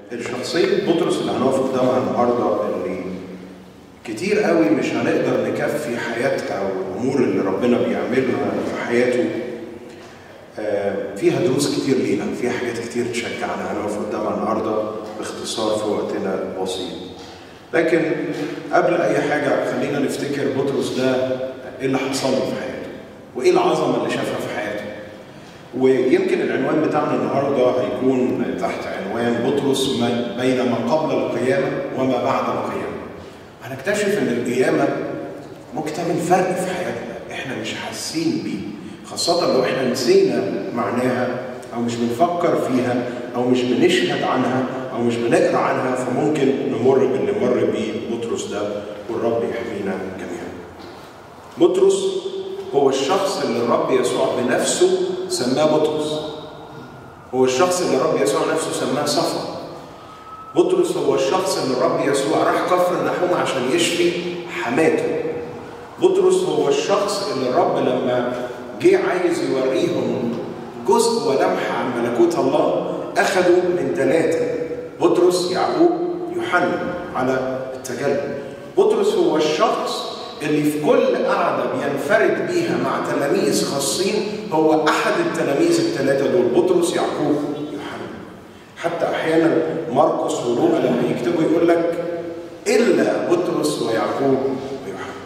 الشخصية بطرس اللي هنقف قدامها النهارده اللي كتير قوي مش هنقدر نكفي حياتها والامور اللي ربنا بيعملها في حياته آه، فيها دروس كتير لينا فيها حاجات كتير تشجعنا هنقف قدامها النهارده باختصار في وقتنا البسيط لكن قبل اي حاجه خلينا نفتكر بطرس ده ايه اللي حصل له في حياته وايه العظمه اللي شافها في حياته ويمكن العنوان بتاعنا النهارده هيكون تحت عنوان بطرس ما بين ما قبل القيامه وما بعد القيامه. هنكتشف ان القيامه ممكن تعمل فرق في حياتنا احنا مش حاسين بيه خاصة لو احنا نسينا معناها او مش بنفكر فيها او مش بنشهد عنها او مش بنقرا عنها فممكن نمر باللي مر بيه بطرس ده والرب يحمينا جميعا. بطرس هو الشخص اللي الرب يسوع بنفسه سماه بطرس هو الشخص اللي الرب يسوع نفسه سماه صفا بطرس هو الشخص اللي الرب يسوع راح كفر النحوم عشان يشفي حماته بطرس هو الشخص اللي الرب لما جه عايز يوريهم جزء ولمحة عن ملكوت الله أخذوا من ثلاثة بطرس يعقوب يوحنا على التجلي بطرس هو الشخص اللي في كل قعدة بينفرد بيها مع تلاميذ خاصين هو أحد التلاميذ الثلاثة دول بطرس يعقوب يوحنا حتى أحيانا مرقس ولوقا لما يكتبوا يقول لك إلا بطرس ويعقوب ويوحنا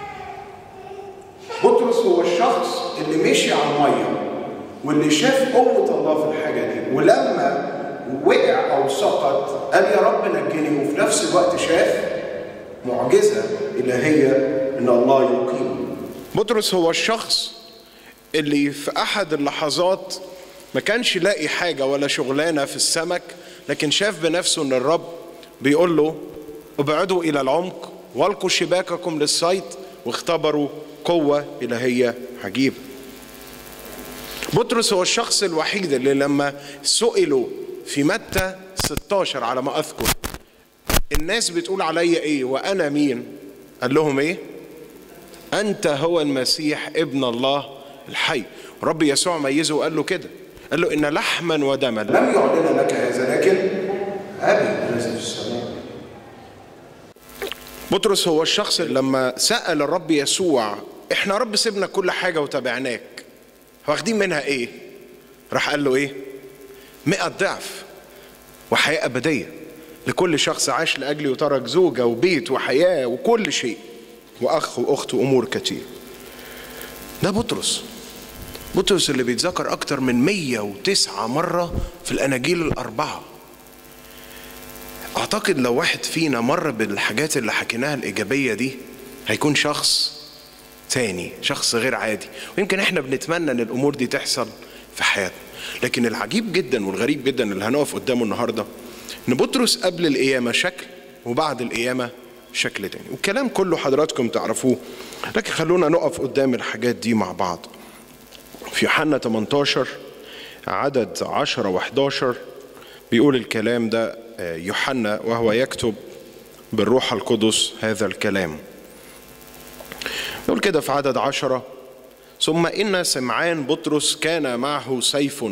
بطرس هو الشخص اللي مشي على المية واللي شاف قوة الله في الحاجة دي ولما وقع أو سقط قال يا رب نجني وفي نفس الوقت شاف معجزة إلهية إن الله يقيم بطرس هو الشخص اللي في أحد اللحظات ما كانش لاقي حاجة ولا شغلانة في السمك لكن شاف بنفسه إن الرب بيقول له ابعدوا إلى العمق والقوا شباككم للصيد واختبروا قوة إلهية عجيبة بطرس هو الشخص الوحيد اللي لما سئلوا في متى 16 على ما أذكر الناس بتقول عليا ايه وانا مين قال لهم ايه انت هو المسيح ابن الله الحي رب يسوع ميزه وقال له كده قال له ان لحما ودما لم يعلن لك هذا لكن ابي الذي في السماء بطرس هو الشخص اللي لما سال الرب يسوع احنا يا رب سيبنا كل حاجه وتابعناك واخدين منها ايه راح قال له ايه مئة ضعف وحياه ابديه لكل شخص عاش لأجلي وترك زوجة وبيت وحياة وكل شيء وأخ وأخت وأمور كتير ده بطرس بطرس اللي بيتذكر أكتر من 109 مرة في الأناجيل الأربعة أعتقد لو واحد فينا مر بالحاجات اللي حكيناها الإيجابية دي هيكون شخص تاني شخص غير عادي ويمكن احنا بنتمنى ان الامور دي تحصل في حياتنا لكن العجيب جدا والغريب جدا اللي هنقف قدامه النهارده ان بطرس قبل القيامه شكل وبعد القيامه شكل تاني والكلام كله حضراتكم تعرفوه لكن خلونا نقف قدام الحاجات دي مع بعض في يوحنا 18 عدد 10 و11 بيقول الكلام ده يوحنا وهو يكتب بالروح القدس هذا الكلام يقول كده في عدد عشرة ثم إن سمعان بطرس كان معه سيف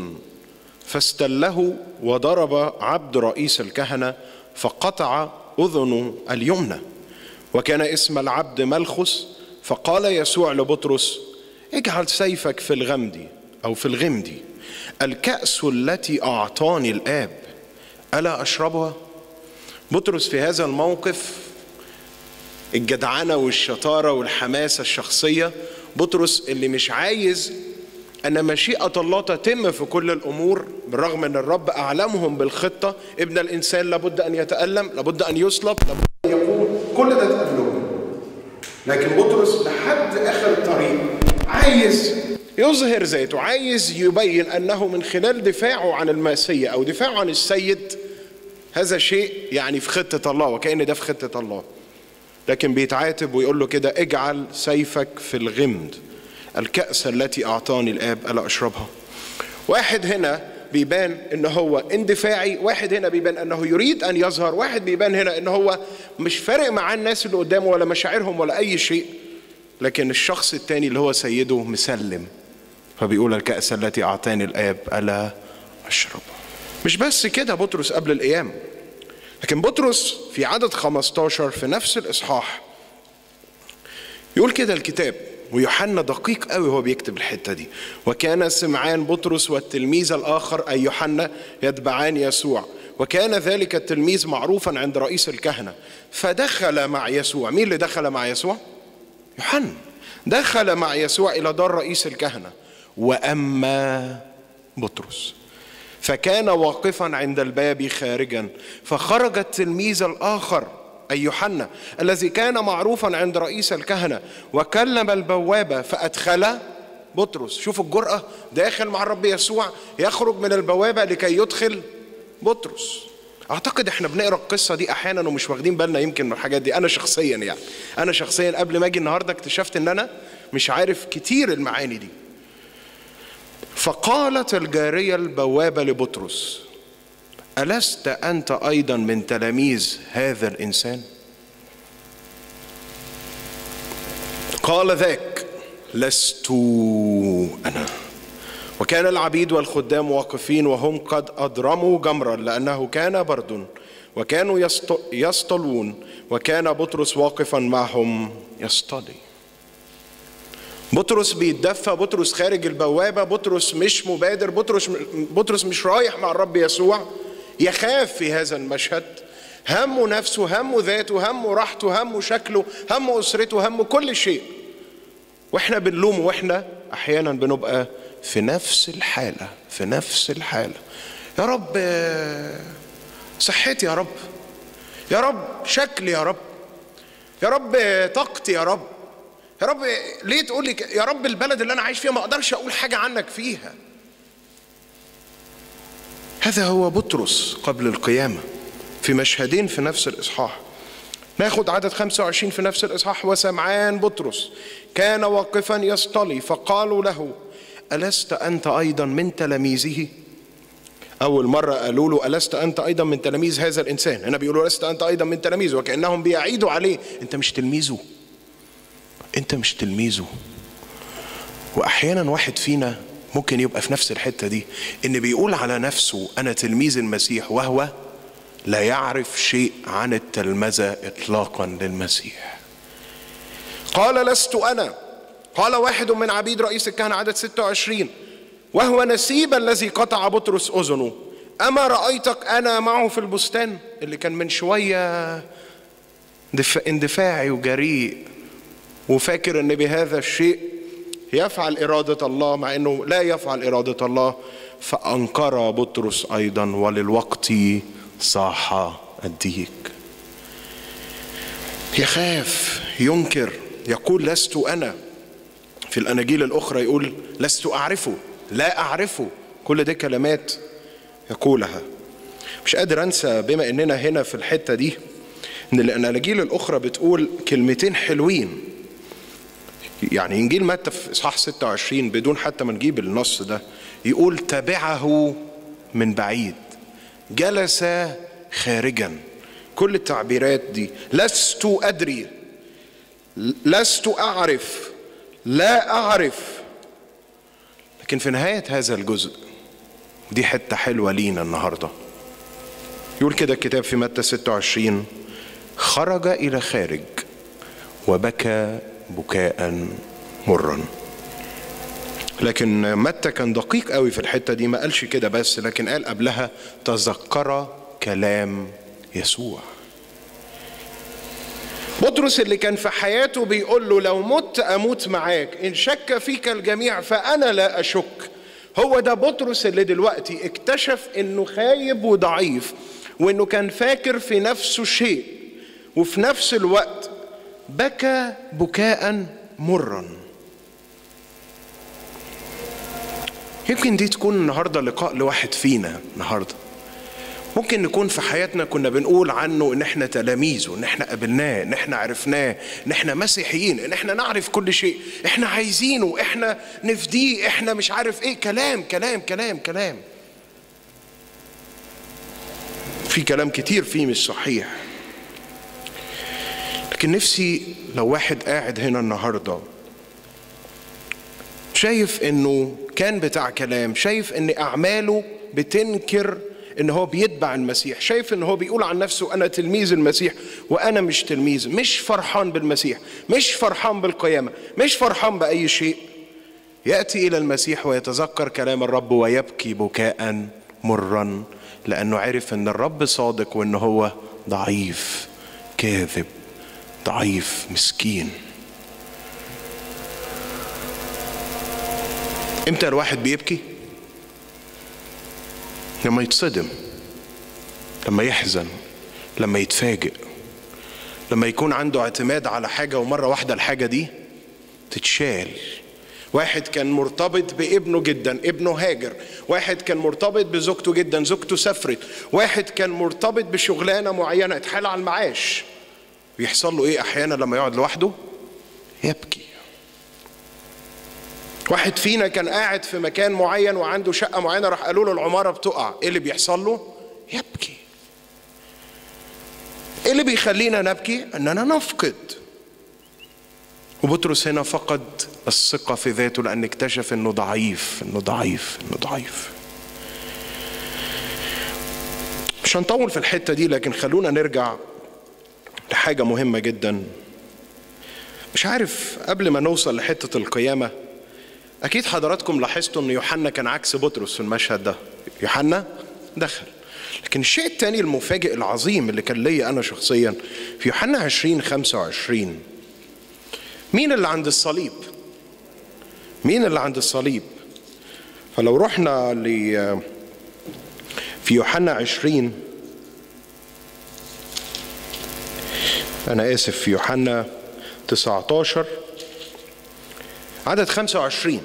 فاستله وضرب عبد رئيس الكهنة فقطع أذنه اليمنى وكان اسم العبد ملخس فقال يسوع لبطرس اجعل سيفك في الغمد أو في الغمد الكأس التي أعطاني الآب ألا أشربها بطرس في هذا الموقف الجدعنة والشطارة والحماسة الشخصية بطرس اللي مش عايز أن مشيئة الله تتم في كل الأمور بالرغم أن الرب أعلمهم بالخطة ابن الإنسان لابد أن يتألم لابد أن يصلب لابد أن يقول كل ده اتقال لهم لكن بطرس لحد آخر الطريق عايز يظهر ذاته عايز يبين أنه من خلال دفاعه عن الماسية أو دفاعه عن السيد هذا شيء يعني في خطة الله وكأن ده في خطة الله لكن بيتعاتب ويقول له كده اجعل سيفك في الغمد الكأس التي أعطاني الآب ألا أشربها واحد هنا بيبان ان هو اندفاعي واحد هنا بيبان انه يريد ان يظهر واحد بيبان هنا ان هو مش فارق معاه الناس اللي قدامه ولا مشاعرهم ولا اي شيء لكن الشخص التاني اللي هو سيده مسلم فبيقول الكأس التي أعطاني الآب ألا أشربها مش بس كده بطرس قبل القيامة لكن بطرس في عدد 15 في نفس الإصحاح يقول كده الكتاب ويوحنا دقيق قوي وهو بيكتب الحته دي وكان سمعان بطرس والتلميذ الاخر اي يوحنا يتبعان يسوع وكان ذلك التلميذ معروفا عند رئيس الكهنه فدخل مع يسوع مين اللي دخل مع يسوع يوحنا دخل مع يسوع الى دار رئيس الكهنه واما بطرس فكان واقفا عند الباب خارجا فخرج التلميذ الاخر أي يوحنا الذي كان معروفا عند رئيس الكهنة وكلم البوابة فأدخل بطرس شوفوا الجرأة داخل مع الرب يسوع يخرج من البوابة لكي يدخل بطرس اعتقد احنا بنقرا القصه دي احيانا ومش واخدين بالنا يمكن من الحاجات دي انا شخصيا يعني انا شخصيا قبل ما اجي النهارده اكتشفت ان انا مش عارف كتير المعاني دي فقالت الجاريه البوابه لبطرس ألست أنت أيضا من تلاميذ هذا الإنسان؟ قال ذاك لست أنا وكان العبيد والخدام واقفين وهم قد أضرموا جمرا لأنه كان برد وكانوا يصطلون وكان بطرس واقفا معهم يصطلي بطرس بيتدفى بطرس خارج البوابة بطرس مش مبادر بطرس بطرس مش رايح مع الرب يسوع يخاف في هذا المشهد همه نفسه همه ذاته همه راحته همه شكله همه أسرته همه كل شيء واحنا بنلومه واحنا احيانا بنبقى في نفس الحالة في نفس الحالة يا رب صحتي يا رب يا رب شكلي يا رب يا رب طاقتي يا رب يا رب ليه تقول لي يا رب البلد اللي انا عايش فيها ما اقدرش اقول حاجه عنك فيها هذا هو بطرس قبل القيامة في مشهدين في نفس الإصحاح ناخد عدد 25 في نفس الإصحاح وسمعان بطرس كان واقفا يصطلي فقالوا له ألست أنت أيضا من تلاميذه أول مرة قالوا له ألست أنت أيضا من تلاميذ هذا الإنسان هنا بيقولوا ألست أنت أيضا من تلاميذه وكأنهم بيعيدوا عليه أنت مش تلميذه أنت مش تلميذه وأحيانا واحد فينا ممكن يبقى في نفس الحتة دي إن بيقول على نفسه أنا تلميذ المسيح وهو لا يعرف شيء عن التلمذة إطلاقا للمسيح قال لست أنا قال واحد من عبيد رئيس الكهنة عدد 26 وهو نسيب الذي قطع بطرس أذنه أما رأيتك أنا معه في البستان اللي كان من شوية اندفاعي وجريء وفاكر ان بهذا الشيء يفعل إرادة الله مع أنه لا يفعل إرادة الله فأنكر بطرس أيضا وللوقت صاح الديك يخاف ينكر يقول لست أنا في الأناجيل الأخرى يقول لست أعرفه لا أعرفه كل دي كلمات يقولها مش قادر أنسى بما أننا هنا في الحتة دي أن الأناجيل الأخرى بتقول كلمتين حلوين يعني انجيل متى في اصحاح 26 بدون حتى ما نجيب النص ده يقول تبعه من بعيد جلس خارجا كل التعبيرات دي لست ادري لست اعرف لا اعرف لكن في نهايه هذا الجزء دي حته حلوه لينا النهارده يقول كده الكتاب في متى 26 خرج الى خارج وبكى بكاء مرا لكن متى كان دقيق قوي في الحتة دي ما قالش كده بس لكن قال قبلها تذكر كلام يسوع بطرس اللي كان في حياته بيقول له لو مت أموت معاك إن شك فيك الجميع فأنا لا أشك هو ده بطرس اللي دلوقتي اكتشف انه خايب وضعيف وانه كان فاكر في نفسه شيء وفي نفس الوقت بكى بكاء مرا يمكن دي تكون النهارده لقاء لواحد فينا النهارده ممكن نكون في حياتنا كنا بنقول عنه ان احنا تلاميذه ان احنا قابلناه ان احنا عرفناه ان احنا مسيحيين ان احنا نعرف كل شيء احنا عايزينه احنا نفديه احنا مش عارف ايه كلام كلام كلام كلام في كلام كتير فيه مش صحيح لكن نفسي لو واحد قاعد هنا النهارده شايف انه كان بتاع كلام شايف ان اعماله بتنكر ان هو بيتبع المسيح شايف ان هو بيقول عن نفسه انا تلميذ المسيح وانا مش تلميذ مش فرحان بالمسيح مش فرحان بالقيامه مش فرحان باي شيء ياتي الى المسيح ويتذكر كلام الرب ويبكي بكاء مرا لانه عرف ان الرب صادق وان هو ضعيف كاذب ضعيف مسكين امتى الواحد بيبكي لما يتصدم لما يحزن لما يتفاجئ لما يكون عنده اعتماد على حاجه ومره واحده الحاجه دي تتشال واحد كان مرتبط بابنه جدا ابنه هاجر واحد كان مرتبط بزوجته جدا زوجته سافرت واحد كان مرتبط بشغلانه معينه اتحال على المعاش بيحصل له ايه احيانا لما يقعد لوحده يبكي واحد فينا كان قاعد في مكان معين وعنده شقه معينه راح قالوا له العماره بتقع ايه اللي بيحصل له يبكي ايه اللي بيخلينا نبكي اننا نفقد وبطرس هنا فقد الثقة في ذاته لأن اكتشف أنه ضعيف أنه ضعيف أنه ضعيف مش هنطول في الحتة دي لكن خلونا نرجع لحاجة مهمة جدا مش عارف قبل ما نوصل لحتة القيامة أكيد حضراتكم لاحظتوا أن يوحنا كان عكس بطرس في المشهد ده يوحنا دخل لكن الشيء الثاني المفاجئ العظيم اللي كان ليا أنا شخصيا في يوحنا 20 25 مين اللي عند الصليب مين اللي عند الصليب فلو رحنا ل في يوحنا عشرين أنا آسف في يوحنا 19 عدد 25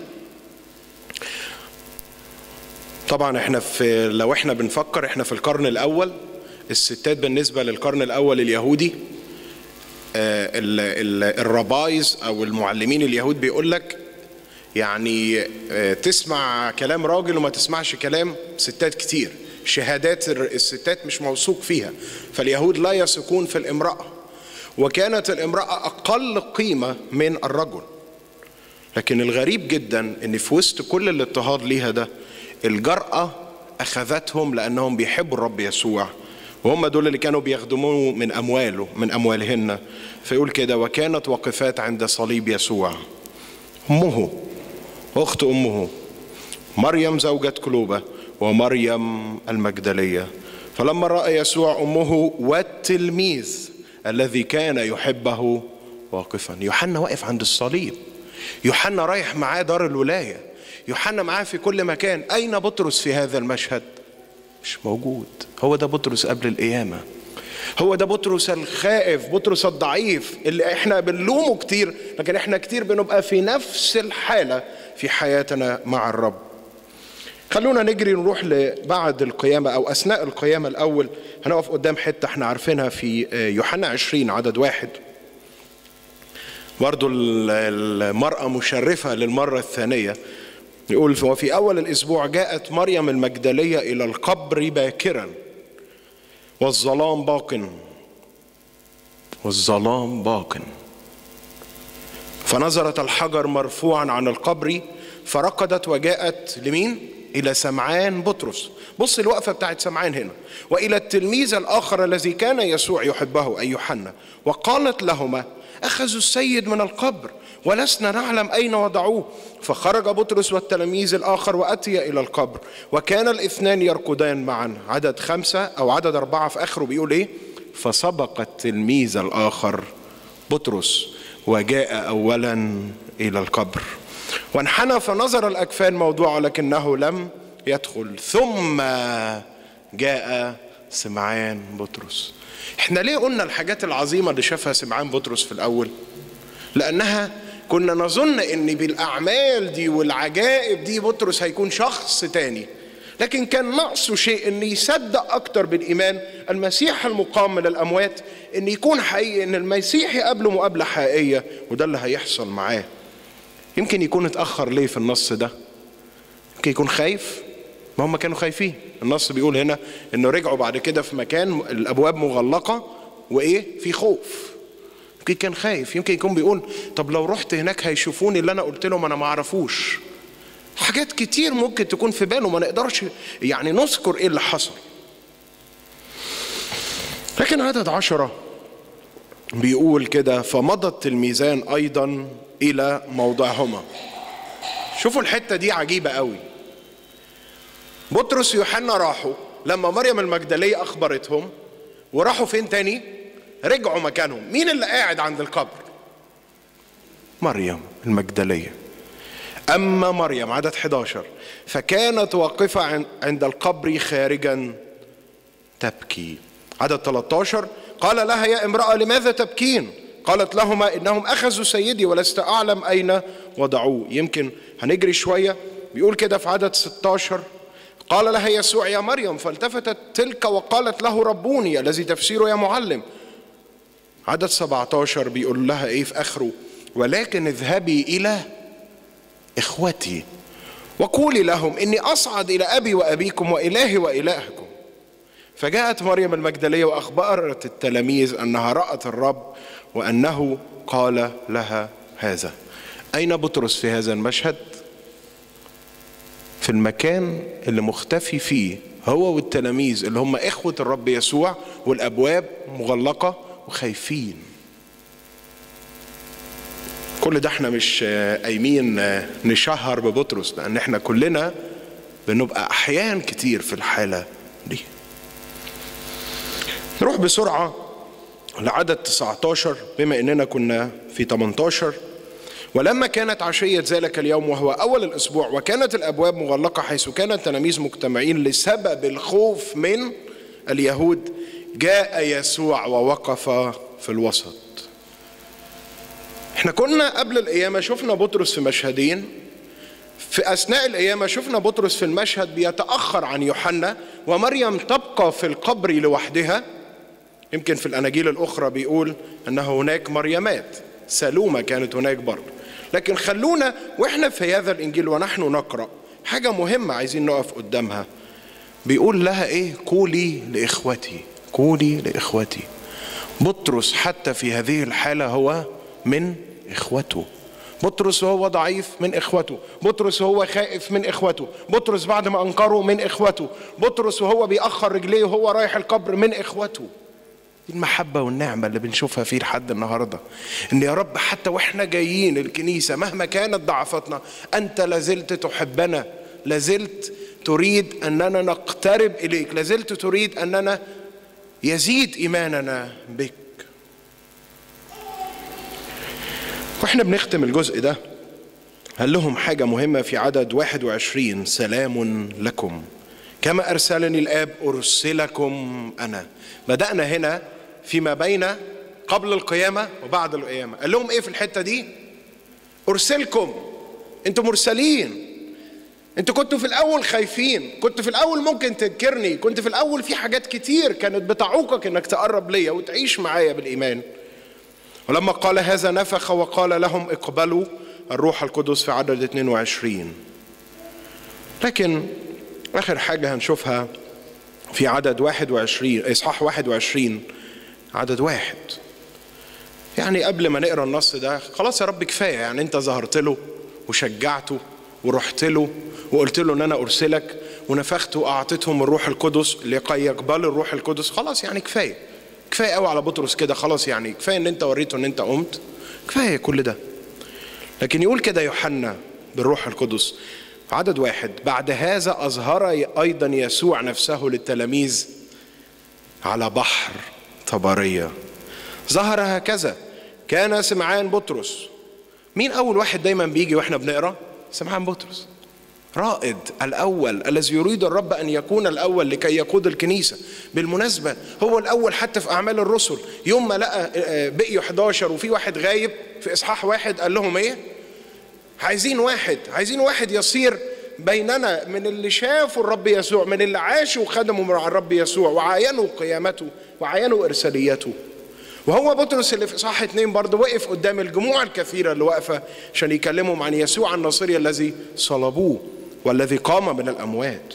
طبعا احنا في لو احنا بنفكر احنا في القرن الأول الستات بالنسبة للقرن الأول اليهودي الربايز او المعلمين اليهود بيقول لك يعني تسمع كلام راجل وما تسمعش كلام ستات كتير شهادات الستات مش موثوق فيها فاليهود لا يثقون في الامرأة وكانت الامرأة أقل قيمة من الرجل لكن الغريب جدا ان في وسط كل الاضطهاد ليها ده الجرأة أخذتهم لأنهم بيحبوا الرب يسوع وهم دول اللي كانوا بيخدموه من أمواله من أموالهن فيقول كده وكانت واقفات عند صليب يسوع أمه أخت أمه مريم زوجة كلوبة ومريم المجدلية فلما رأى يسوع أمه والتلميذ الذي كان يحبه واقفا يوحنا واقف عند الصليب يوحنا رايح معاه دار الولاية يوحنا معاه في كل مكان أين بطرس في هذا المشهد مش موجود هو ده بطرس قبل القيامة هو ده بطرس الخائف بطرس الضعيف اللي احنا بنلومه كتير لكن احنا كتير بنبقى في نفس الحالة في حياتنا مع الرب خلونا نجري نروح لبعد القيامة أو أثناء القيامة الأول هنقف قدام حتة احنا عارفينها في يوحنا 20 عدد واحد برضو المرأة مشرفة للمرة الثانية يقول وفي أول الأسبوع جاءت مريم المجدلية إلى القبر باكرا والظلام باق والظلام باق فنظرت الحجر مرفوعا عن القبر فرقدت وجاءت لمين؟ إلى سمعان بطرس بص الوقفة بتاعت سمعان هنا وإلى التلميذ الآخر الذي كان يسوع يحبه أي يوحنا وقالت لهما أخذوا السيد من القبر ولسنا نعلم أين وضعوه فخرج بطرس والتلاميذ الآخر وأتي إلى القبر وكان الاثنان يركضان معا عدد خمسة أو عدد أربعة في آخره بيقول إيه فسبق التلميذ الآخر بطرس وجاء أولا إلى القبر وانحنى فنظر الأكفان موضوعة لكنه لم يدخل ثم جاء سمعان بطرس احنا ليه قلنا الحاجات العظيمة اللي شافها سمعان بطرس في الأول لأنها كنا نظن ان بالاعمال دي والعجائب دي بطرس هيكون شخص تاني لكن كان ناقصه شيء ان يصدق اكتر بالايمان المسيح المقام من الاموات ان يكون حقيقي ان المسيح يقابله مقابله حقيقيه وده اللي هيحصل معاه يمكن يكون اتاخر ليه في النص ده يمكن يكون خايف ما هم كانوا خايفين النص بيقول هنا انه رجعوا بعد كده في مكان الابواب مغلقه وايه في خوف يمكن كان خايف يمكن يكون بيقول طب لو رحت هناك هيشوفوني اللي انا قلت لهم انا ما اعرفوش حاجات كتير ممكن تكون في باله ما نقدرش يعني نذكر ايه اللي حصل لكن عدد عشرة بيقول كده فمضى التلميذان أيضا إلى موضعهما شوفوا الحتة دي عجيبة قوي بطرس ويوحنا راحوا لما مريم المجدلية أخبرتهم وراحوا فين تاني رجعوا مكانهم مين اللي قاعد عند القبر مريم المجدلية أما مريم عدد 11 فكانت واقفة عند القبر خارجا تبكي عدد 13 قال لها يا امرأة لماذا تبكين قالت لهما إنهم أخذوا سيدي ولست أعلم أين وضعوه يمكن هنجري شوية بيقول كده في عدد 16 قال لها يسوع يا مريم فالتفتت تلك وقالت له ربوني الذي تفسيره يا معلم عدد 17 بيقول لها ايه في اخره ولكن اذهبي الى اخوتي وقولي لهم اني اصعد الى ابي وابيكم والهي والهكم فجاءت مريم المجدليه واخبرت التلاميذ انها رات الرب وانه قال لها هذا اين بطرس في هذا المشهد في المكان اللي مختفي فيه هو والتلاميذ اللي هم اخوه الرب يسوع والابواب مغلقه وخايفين كل ده احنا مش قايمين نشهر ببطرس لان احنا كلنا بنبقى احيان كتير في الحاله دي نروح بسرعه لعدد 19 بما اننا كنا في 18 ولما كانت عشية ذلك اليوم وهو أول الأسبوع وكانت الأبواب مغلقة حيث كان التلاميذ مجتمعين لسبب الخوف من اليهود جاء يسوع ووقف في الوسط احنا كنا قبل القيامة شفنا بطرس في مشهدين في أثناء القيامة شفنا بطرس في المشهد بيتأخر عن يوحنا ومريم تبقى في القبر لوحدها يمكن في الأناجيل الأخرى بيقول أن هناك مريمات سلومة كانت هناك برضه لكن خلونا واحنا في هذا الانجيل ونحن نقرا حاجه مهمه عايزين نقف قدامها بيقول لها ايه قولي لاخوتي قولي لاخوتي بطرس حتى في هذه الحاله هو من اخوته بطرس وهو ضعيف من اخوته بطرس وهو خائف من اخوته بطرس بعد ما انكره من اخوته بطرس وهو بيأخر رجليه وهو رايح القبر من اخوته المحبة والنعمة اللي بنشوفها فيه لحد النهاردة إن يا رب حتى وإحنا جايين الكنيسة مهما كانت ضعفتنا أنت لازلت تحبنا لازلت تريد أننا نقترب إليك لازلت تريد أننا يزيد إيماننا بك وإحنا بنختم الجزء ده قال لهم حاجة مهمة في عدد 21 سلام لكم كما أرسلني الآب أرسلكم أنا بدأنا هنا فيما بين قبل القيامة وبعد القيامة قال لهم ايه في الحتة دي ارسلكم انتوا مرسلين انتوا كنتوا في الاول خايفين كنت في الاول ممكن تنكرني كنت في الاول في حاجات كتير كانت بتعوقك انك تقرب ليا وتعيش معايا بالايمان ولما قال هذا نفخ وقال لهم اقبلوا الروح القدس في عدد 22 لكن اخر حاجة هنشوفها في عدد 21 اصحاح 21 عدد واحد يعني قبل ما نقرا النص ده خلاص يا رب كفايه يعني انت ظهرت له وشجعته ورحت له وقلت له ان انا ارسلك ونفخت واعطيتهم الروح القدس لكي يقبلوا الروح القدس خلاص يعني كفايه كفايه قوي على بطرس كده خلاص يعني كفايه ان انت وريته ان انت قمت كفايه كل ده لكن يقول كده يوحنا بالروح القدس عدد واحد بعد هذا أظهر أيضا يسوع نفسه للتلاميذ على بحر طبرية ظهر هكذا كان سمعان بطرس مين أول واحد دايما بيجي وإحنا بنقرأ سمعان بطرس رائد الأول الذي يريد الرب أن يكون الأول لكي يقود الكنيسة بالمناسبة هو الأول حتى في أعمال الرسل يوم ما لقى بقيوا 11 وفي واحد غايب في إصحاح واحد قال لهم إيه عايزين واحد عايزين واحد يصير بيننا من اللي شافوا الرب يسوع من اللي عاشوا وخدموا مع الرب يسوع وعاينوا قيامته وعاينوا ارساليته وهو بطرس اللي في اصحاح اتنين برضه وقف قدام الجموع الكثيره اللي واقفه عشان يكلمهم عن يسوع الناصري الذي صلبوه والذي قام من الاموات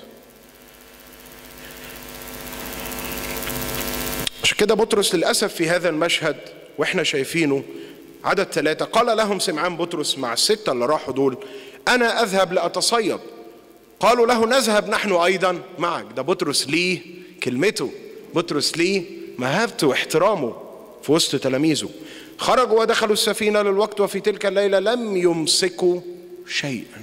عشان كده بطرس للاسف في هذا المشهد واحنا شايفينه عدد ثلاثة قال لهم سمعان بطرس مع الستة اللي راحوا دول أنا أذهب لأتصيد قالوا له نذهب نحن أيضا معك ده بطرس ليه كلمته بطرس ليه مهابته واحترامه في وسط تلاميذه خرجوا ودخلوا السفينة للوقت وفي تلك الليلة لم يمسكوا شيئا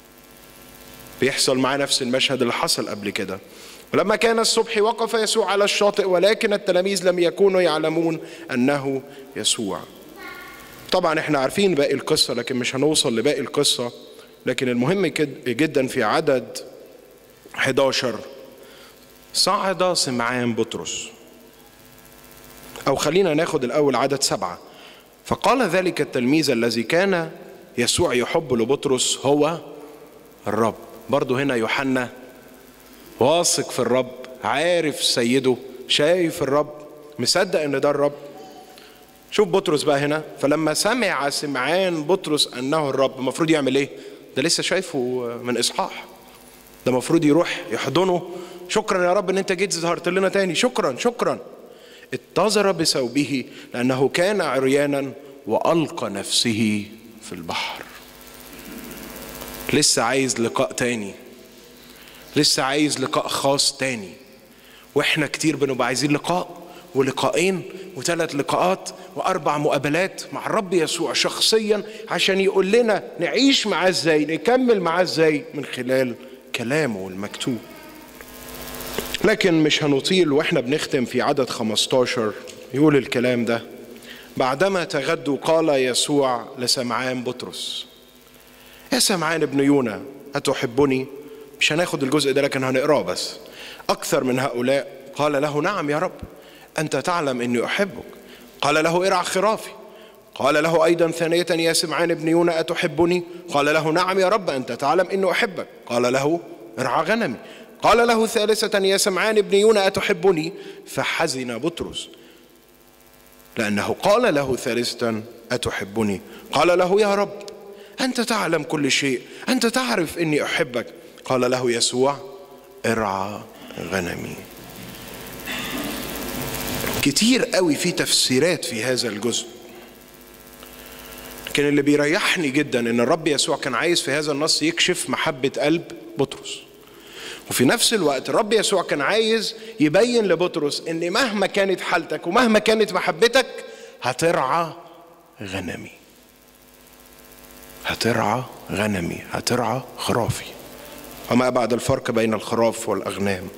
بيحصل معاه نفس المشهد اللي حصل قبل كده ولما كان الصبح وقف يسوع على الشاطئ ولكن التلاميذ لم يكونوا يعلمون انه يسوع طبعا احنا عارفين باقي القصه لكن مش هنوصل لباقي القصه لكن المهم جدا في عدد 11 صعد سمعان بطرس او خلينا ناخد الاول عدد سبعه فقال ذلك التلميذ الذي كان يسوع يحب لبطرس هو الرب برضه هنا يوحنا واثق في الرب عارف سيده شايف الرب مصدق ان ده الرب شوف بطرس بقى هنا فلما سمع سمعان بطرس انه الرب المفروض يعمل ايه ده لسه شايفه من اصحاح ده المفروض يروح يحضنه شكرا يا رب ان انت جيت ظهرت لنا تاني شكرا شكرا اتزر بثوبه لانه كان عريانا والقى نفسه في البحر لسه عايز لقاء تاني لسه عايز لقاء خاص تاني واحنا كتير بنبقى عايزين لقاء ولقاءين وثلاث لقاءات واربع مقابلات مع الرب يسوع شخصيا عشان يقول لنا نعيش معاه ازاي نكمل معاه ازاي من خلال كلامه المكتوب لكن مش هنطيل واحنا بنختم في عدد 15 يقول الكلام ده بعدما تغدوا قال يسوع لسمعان بطرس يا سمعان ابن يونا أتحبني مش هناخد الجزء ده لكن هنقراه بس أكثر من هؤلاء قال له نعم يا رب أنت تعلم أني أحبك قال له ارع خرافي قال له أيضا ثانية يا سمعان ابن يونا أتحبني قال له نعم يا رب أنت تعلم أني أحبك قال له ارعى غنمي قال له ثالثة يا سمعان ابن يونا أتحبني فحزن بطرس لأنه قال له ثالثة أتحبني قال له يا رب أنت تعلم كل شيء أنت تعرف أني أحبك قال له يسوع ارعى غنمي كتير قوي في تفسيرات في هذا الجزء لكن اللي بيريحني جدا ان الرب يسوع كان عايز في هذا النص يكشف محبة قلب بطرس وفي نفس الوقت الرب يسوع كان عايز يبين لبطرس ان مهما كانت حالتك ومهما كانت محبتك هترعى غنمي هترعى غنمي هترعى خرافي وما بعد الفرق بين الخراف والأغنام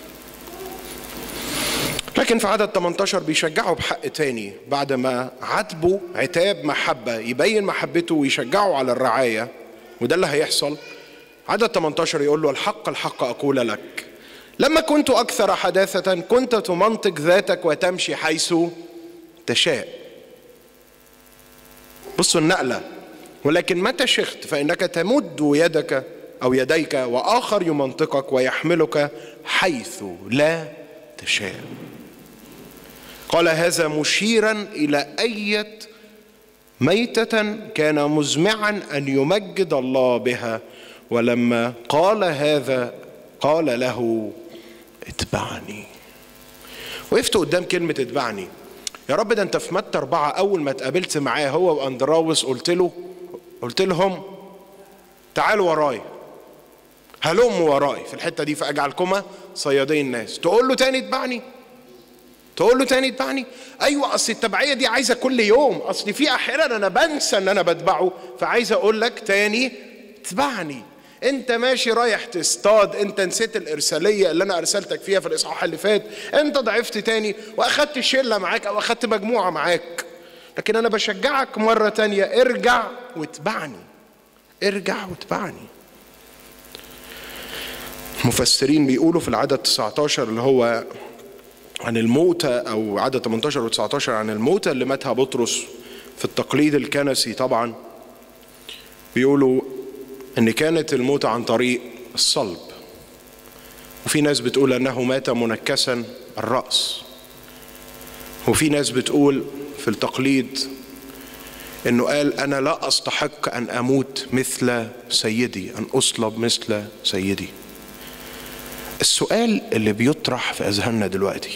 لكن في عدد 18 بيشجعه بحق تاني بعد ما عاتبه عتاب محبة يبين محبته ويشجعه على الرعاية وده اللي هيحصل عدد 18 يقول له الحق الحق أقول لك لما كنت أكثر حداثة كنت تمنطق ذاتك وتمشي حيث تشاء بصوا النقلة ولكن متى شخت فإنك تمد يدك أو يديك وآخر يمنطقك ويحملك حيث لا تشاء قال هذا مشيرا إلى أية ميتة كان مزمعا أن يمجد الله بها ولما قال هذا قال له اتبعني وقفت قدام كلمة اتبعني يا رب ده انت في متى أربعة أول ما اتقابلت معاه هو وأندراوس قلت له قلت لهم تعالوا وراي هلم وراي في الحتة دي فأجعلكما صيادي الناس تقول له تاني اتبعني تقول له تاني اتبعني ايوه اصل التبعيه دي عايزه كل يوم اصل في احيانا انا بنسى ان انا بتبعه فعايز اقول لك تاني اتبعني انت ماشي رايح تصطاد انت نسيت الارساليه اللي انا ارسلتك فيها في الاصحاح اللي فات انت ضعفت تاني واخدت شله معاك او اخدت مجموعه معاك لكن انا بشجعك مره تانية ارجع واتبعني ارجع واتبعني المفسرين بيقولوا في العدد 19 اللي هو عن الموتى او عدد 18 و19 عن الموتى اللي ماتها بطرس في التقليد الكنسي طبعا بيقولوا ان كانت الموتى عن طريق الصلب وفي ناس بتقول انه مات منكسا الراس وفي ناس بتقول في التقليد انه قال انا لا استحق ان اموت مثل سيدي ان اصلب مثل سيدي السؤال اللي بيطرح في اذهاننا دلوقتي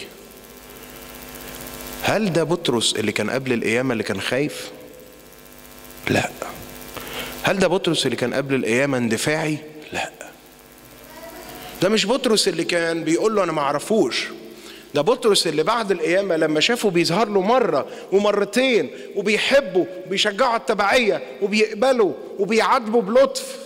هل ده بطرس اللي كان قبل القيامه اللي كان خايف لا هل ده بطرس اللي كان قبل القيامه اندفاعي لا ده مش بطرس اللي كان بيقول له انا ما اعرفوش ده بطرس اللي بعد القيامة لما شافه بيظهر له مرة ومرتين وبيحبوا وبيشجعوا على التبعية وبيقبلوا وبيعاتبوا بلطف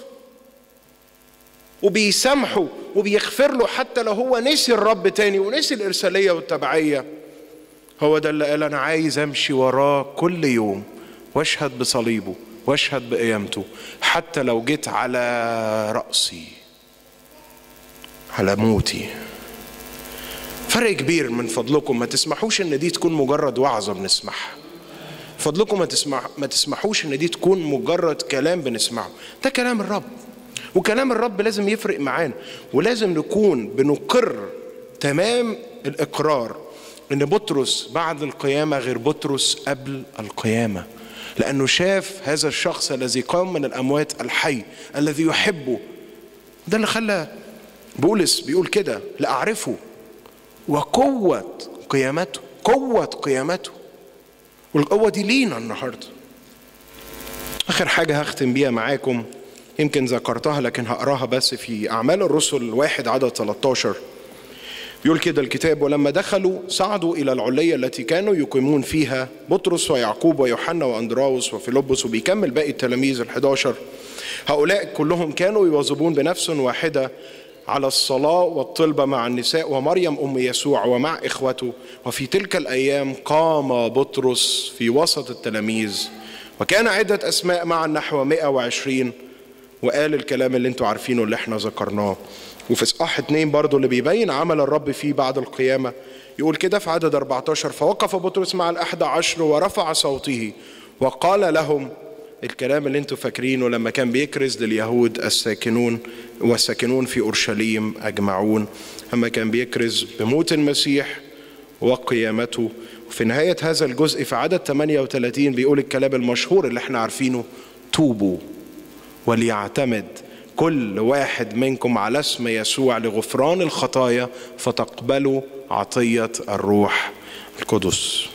وبيسامحوا وبيغفر له حتى لو هو نسي الرب تاني ونسي الإرسالية والتبعية هو ده اللي قال أنا عايز أمشي وراه كل يوم واشهد بصليبه واشهد بقيامته حتى لو جيت على رأسي على موتي فرق كبير من فضلكم ما تسمحوش ان دي تكون مجرد وعظة بنسمعها فضلكم ما تسمح ما تسمحوش ان دي تكون مجرد كلام بنسمعه ده كلام الرب وكلام الرب لازم يفرق معانا ولازم نكون بنقر تمام الاقرار ان بطرس بعد القيامه غير بطرس قبل القيامه لانه شاف هذا الشخص الذي قام من الاموات الحي الذي يحبه ده اللي خلى بولس بيقول كده لاعرفه وقوه قيامته قوه قيامته والقوه دي لينا النهارده اخر حاجه هختم بيها معاكم يمكن ذكرتها لكن هقراها بس في اعمال الرسل واحد عدد 13 بيقول كده الكتاب ولما دخلوا صعدوا الى العليه التي كانوا يقيمون فيها بطرس ويعقوب ويوحنا واندراوس وفيلبس وبيكمل باقي التلاميذ ال11 هؤلاء كلهم كانوا يواظبون بنفس واحده على الصلاة والطلبة مع النساء ومريم أم يسوع ومع إخوته وفي تلك الأيام قام بطرس في وسط التلاميذ وكان عدة أسماء مع نحو 120 وقال الكلام اللي انتوا عارفينه اللي احنا ذكرناه وفي اصحاح اتنين برضو اللي بيبين عمل الرب فيه بعد القيامة يقول كده في عدد 14 فوقف بطرس مع الأحد عشر ورفع صوته وقال لهم الكلام اللي انتوا فاكرينه لما كان بيكرز لليهود الساكنون والساكنون في اورشليم اجمعون اما كان بيكرز بموت المسيح وقيامته وفي نهايه هذا الجزء في عدد 38 بيقول الكلام المشهور اللي احنا عارفينه توبوا وليعتمد كل واحد منكم على اسم يسوع لغفران الخطايا فتقبلوا عطيه الروح القدس